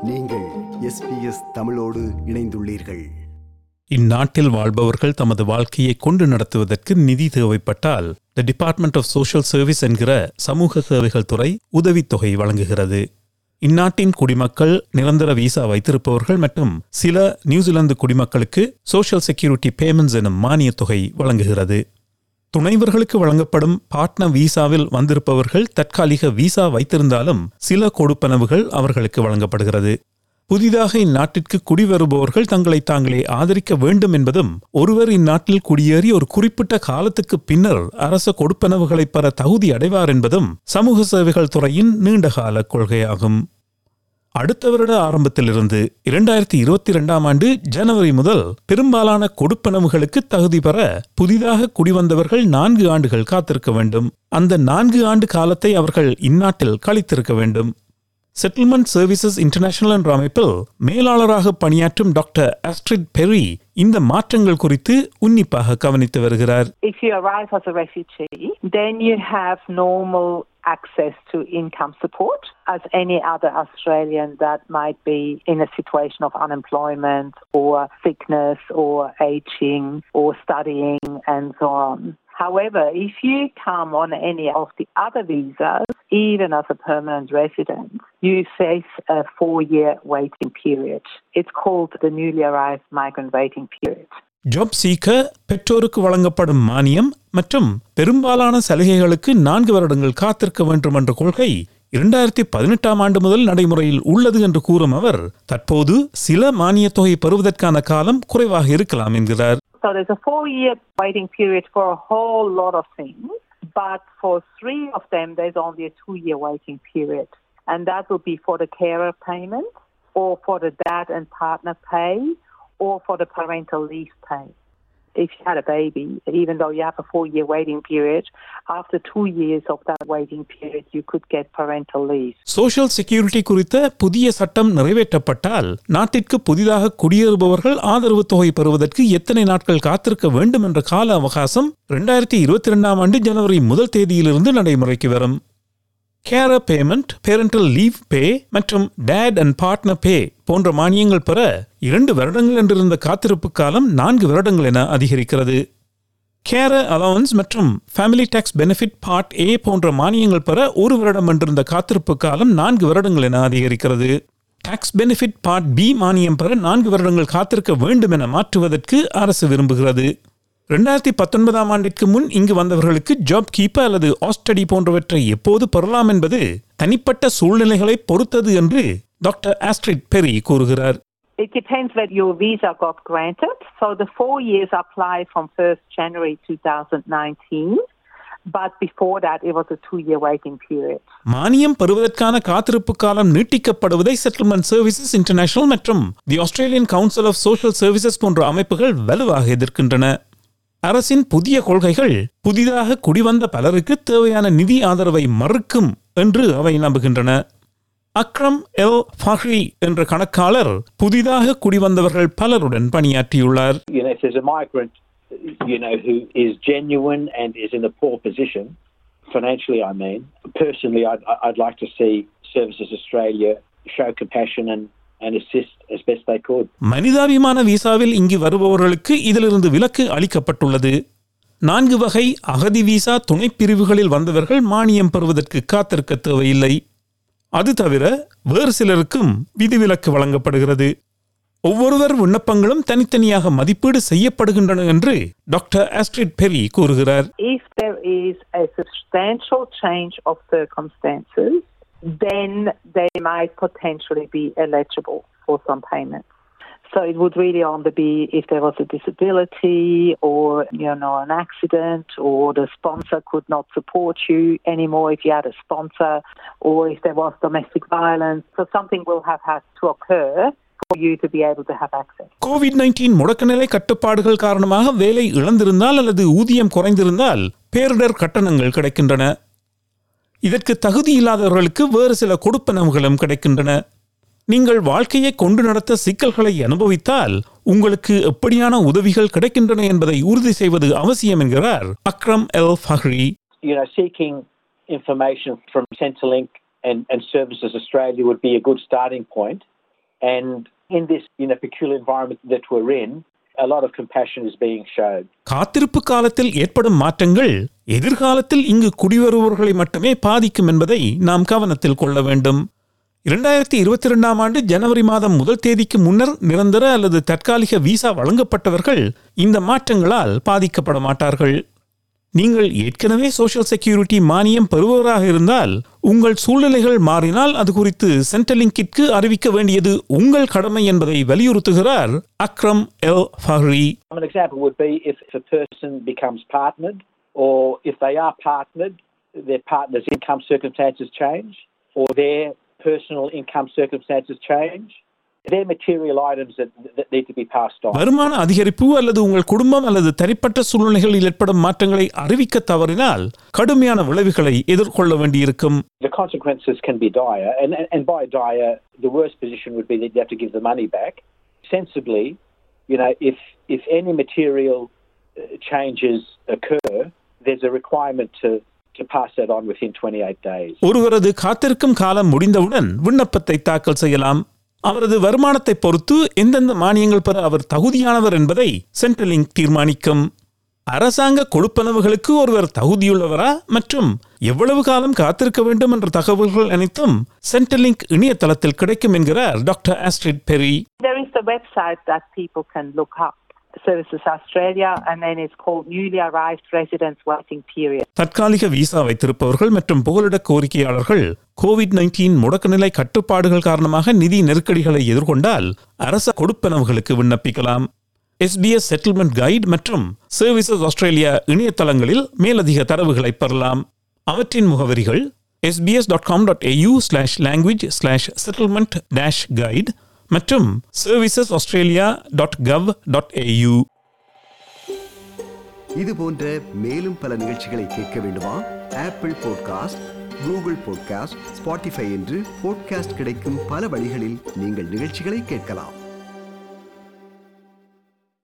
நீங்கள் எஸ்பிஎஸ் தமிழோடு இணைந்துள்ளீர்கள் இந்நாட்டில் வாழ்பவர்கள் தமது வாழ்க்கையை கொண்டு நடத்துவதற்கு நிதி தேவைப்பட்டால் the department of social service என்கிற சமூக சேவைகள் துறை உதவித்தொகை வழங்குகிறது இந்நாட்டின் குடிமக்கள் நிரந்தர விசா வைத்திருப்பவர்கள் மற்றும் சில நியூசிலாந்து குடிமக்களுக்கு சோஷியல் செக்யூரிட்டி பேமெண்ட்ஸ் எனும் மானியத் தொகை வழங்குகிறது துணைவர்களுக்கு வழங்கப்படும் பாட்ன விசாவில் வந்திருப்பவர்கள் தற்காலிக விசா வைத்திருந்தாலும் சில கொடுப்பனவுகள் அவர்களுக்கு வழங்கப்படுகிறது புதிதாக இந்நாட்டிற்கு குடிவருபவர்கள் தங்களை தாங்களே ஆதரிக்க வேண்டும் என்பதும் ஒருவர் இந்நாட்டில் குடியேறி ஒரு குறிப்பிட்ட காலத்துக்கு பின்னர் அரச கொடுப்பனவுகளை பெற தகுதி அடைவார் என்பதும் சமூக சேவைகள் துறையின் நீண்டகால கொள்கையாகும் அடுத்த வருட ஆரம்பத்திலிருந்து இரண்டாயிரத்தி இருபத்தி இரண்டாம் ஆண்டு ஜனவரி முதல் பெரும்பாலான கொடுப்பனவுகளுக்கு தகுதி பெற புதிதாக குடிவந்தவர்கள் நான்கு ஆண்டுகள் காத்திருக்க வேண்டும் அந்த நான்கு ஆண்டு காலத்தை அவர்கள் இந்நாட்டில் கழித்திருக்க வேண்டும் செட்டில்மெண்ட் சர்வீசஸ் இன்டர்நேஷனல் என்ற அமைப்பில் மேலாளராக பணியாற்றும் டாக்டர் ஆஸ்ட்ரிட் பெரி இந்த மாற்றங்கள் குறித்து உன்னிப்பாக கவனித்து வருகிறார் If you arrive as a refugee, then you have normal access to income support as any other Australian that might be in a situation of unemployment or sickness or aging or studying and so on. However, if you come on any of the other visas, even as a permanent resident, you face a four year waiting period. It's called the newly arrived migrant waiting period. Job seeker பெற்றோருக்கு வழங்கப்படும் மானியம் மற்றும் பெரும்பாலான சலுகைகளுக்கு நான்கு வருடங்கள் காத்திருக்க வேண்டும் என்ற கொள்கை இரண்டாயிரத்தி பதினெட்டாம் ஆண்டு முதல் நடைமுறையில் உள்ளது என்று கூறும் அவர் தற்போது சில மானியத் தொகை பெறுவதற்கான காலம் குறைவாக இருக்கலாம் என்கிறார் So there's a four year waiting period for a whole lot of things, but for three of them, there's only a two year waiting period. And that will be for the carer payment, or for the dad and partner pay, or for the parental leave pay. If you had a baby, even though you have a four year waiting period, after two years of that waiting period, you could get parental leave. Social security குறித்த புதிய சட்டம் நிறைவேற்றப்பட்டால் நாட்டிற்கு புதிதாக குடியேறுபவர்கள் ஆதரவு தொகை பெறுவதற்கு எத்தனை நாட்கள் காத்திருக்க வேண்டும் என்ற கால அவகாசம் இரண்டாயிரத்தி இருபத்தி இரண்டாம் ஆண்டு ஜனவரி முதல் தேதியிலிருந்து நடைமுறைக்கு வரும் carer payment parental leave pay மற்றும் டேட் அண்ட் பார்ட்னர் பே போன்ற மானியங்கள் பெற இரண்டு வருடங்கள் என்றிருந்த காத்திருப்பு காலம் நான்கு வருடங்கள் என அதிகரிக்கிறது கேர அலவன்ஸ் மற்றும் family tax benefit part A போன்ற மானியங்கள் பெற ஒரு வருடம் என்றிருந்த காத்திருப்பு காலம் நான்கு வருடங்கள் என அதிகரிக்கிறது டாக்ஸ் பெனிஃபிட் பார்ட் பி மானியம் பெற நான்கு வருடங்கள் காத்திருக்க வேண்டும் என மாற்றுவதற்கு அரசு விரும்புகிறது ரெண்டாயிரத்தி பத்தொன்பதாம் ஆண்டிற்கு முன் இங்கு வந்தவர்களுக்கு ஜாப் கீப்பர் அல்லது ஆஸ்டடி போன்றவற்றை எப்போது பெறலாம் என்பது தனிப்பட்ட சூழ்நிலைகளை பொறுத்தது என்று டாக்டர் ஆஸ்ட்ரிட் பெரி கூறுகிறார் It depends whether your visa got granted. So the four years apply from 1st January 2019. But before that, it was a two year waiting period. மானியம் பெறுவதற்கான காத்திருப்பு காலம் நீட்டிக்கப்படுவதை செட்டில்மெண்ட் சர்வீசஸ் இன்டர்நேஷனல் மற்றும் the Australian council of social services போன்ற அமைப்புகள் வலுவாக எதிர்க்கின்றன அரசின் புதிய கொள்கைகள் புதிதாக குடிவந்த பலருக்கு தேவையான நிதி ஆதரவை மறுக்கும் என்று அவை நம்புகின்றன அக்ரம் எல் ஃபஹ்ரி என்ற கணக்காளர் புதிதாக குடிவந்தவர்கள் பலருடன் பணியாற்றியுள்ளார் you know, if there's a migrant, you know, who is genuine and is in a poor position, financially, I mean, personally, I'd, I'd like to see Services Australia show compassion and, and assist as best they could. மனிதாபிமான விசாவில் இங்கு வருபவர்களுக்கு இதிலிருந்து விலக்கு அளிக்கப்பட்டுள்ளது நான்கு வகை அகதி விசா துணைப் பிரிவுகளில் வந்தவர்கள் மானியம் பெறுவதற்கு காத்திருக்க தேவையில்லை அது தவிர வேறு சிலருக்கும் விதிவிலக்கு வழங்கப்படுகிறது ஒவ்வொருவர் விண்ணப்பங்களும் தனித்தனியாக மதிப்பீடு செய்யப்படுகின்றன என்று டாக்டர் ஆஸ்ட்ரிட் பெரி கூறுகிறார் If there is a substantial change of circumstances, then they might potentially be eligible for some payments. So it would really only be if there was a disability or you know an accident or the sponsor could not support you anymore if you had a sponsor or if there was domestic violence. So something will have had to occur for you to be able to have access. Covid nineteen முடக்கநிலை கட்டுப்பாடுகள் காரணமாக வேலை இழந்திருந்தால் அல்லது ஊதியம் குறைந்திருந்தால் பேரிடர் கட்டணங்கள் கிடைக்கின்றன இதற்கு தகுதி இல்லாதவர்களுக்கு வேறு சில கொடுப்பனவுகளும் கிடைக்கின்றன நீங்கள் வாழ்க்கையை கொண்டு நடத்த சிக்கல்களை அனுபவித்தால் உங்களுக்கு எப்படியான உதவிகள் கிடைக்கின்றன என்பதை உறுதி செய்வது அவசியம் என்கிறார் Akram El Fahri You know, seeking information from Centrelink and, and Services Australia would be a good starting point. And in this, in a peculiar environment that we're in, a lot of compassion is being shown. காத்திருப்பு காலத்தில் ஏற்படும் மாற்றங்கள் எதிர்காலத்தில் இங்கு குடிவருபவர்களை மட்டுமே பாதிக்கும் என்பதை நாம் கவனத்தில் கொள்ள வேண்டும் இரண்டாயிரத்தி இருபத்தி ரெண்டாம் ஆண்டு ஜனவரி மாதம் முதல் தேதிக்கு முன்னர் நிரந்தர அல்லது தற்காலிக விசா வழங்கப்பட்டவர்கள் இந்த மாற்றங்களால் பாதிக்கப்பட மாட்டார்கள் நீங்கள் ஏற்கனவே சோஷியல் செக்யூரிட்டி மானியம் பெறுபவராக இருந்தால் உங்கள் சூழ்நிலைகள் மாறினால் அது குறித்து சென்ட்ரலிங்கிற்கு அறிவிக்க வேண்டியது உங்கள் கடமை என்பதை வலியுறுத்துகிறார் Akram El Fahri An example would be if a person becomes partnered, or if they are partnered, their partner's income circumstances change, or their personal income circumstances change. They're material items that, that need to be passed on. வருமான அதிகரிப்பு அல்லது உங்கள் குடும்பம் அல்லது தனிப்பட்ட சூழ்நிலைகளில் ஏற்படும் மாற்றங்களை அறிவிக்க தவறினால் கடுமையான விளைவுகளை எதிர்கொள்ள வேண்டியிருக்கும் The consequences can be dire, and, and, and by dire, the worst position would be that you have to give the money back. Sensibly, you know, if, if any material uh, changes occur, there's a requirement to, to pass that on within 28 days. ஒருவரது காத்திருக்கும் காலம் முடிந்தவுடன் விண்ணப்பத்தை தாக்கல் செய்யலாம் அவரது வருமானத்தை பொறுத்து எந்தெந்த மானியங்கள் பெற அவர் தகுதியானவர் என்பதை சென்ட்ரலிங்க் தீர்மானிக்கும் அரசாங்க கொடுப்பனவுகளுக்கு ஒருவர் தகுதியுள்ளவரா மற்றும் எவ்வளவு காலம் காத்திருக்க வேண்டும் என்ற தகவல்கள் அனைத்தும் சென்ட்ரலிங்க் இணையதளத்தில் கிடைக்கும் என்கிறார் doctor Astrid Perry There is a website that people can look up, Services Australia, and then it's called Newly Arrived Residents Waiting Period. தற்காலிக விசா வைத்திருப்பவர்கள் மற்றும் புகலிட கோரிக்கையாளர்கள் கோவிட் நைன்டீன் முடக்கநிலை கட்டுப்பாடுகள் காரணமாக நிதி நெருக்கடிகளை எதிர்கொண்டால் அரச கொடுப்பனவுகளுக்கு விண்ணப்பிக்கலாம் எஸ்பிஎஸ் செட்டில்மெண்ட் கைட் மற்றும் சர்வீசஸ் ஆஸ்திரேலியா இணையதளங்களில் மேலதிக தரவுகளை பெறலாம் அவற்றின் முகவரிகள் sbs.com.au dot com dot AU slash language slash settlement dash guide மற்றும் services Australia dot gov dot AU இது போன்ற மேலும் பல நிகழ்ச்சிகளை கேட்க வேண்டுமா Apple podcast Google podcast Spotify என்று பாட்காஸ்ட் கிடைக்கும் பல வழிகளில் நீங்கள் நிகழ்ச்சிகளை கேட்கலாம்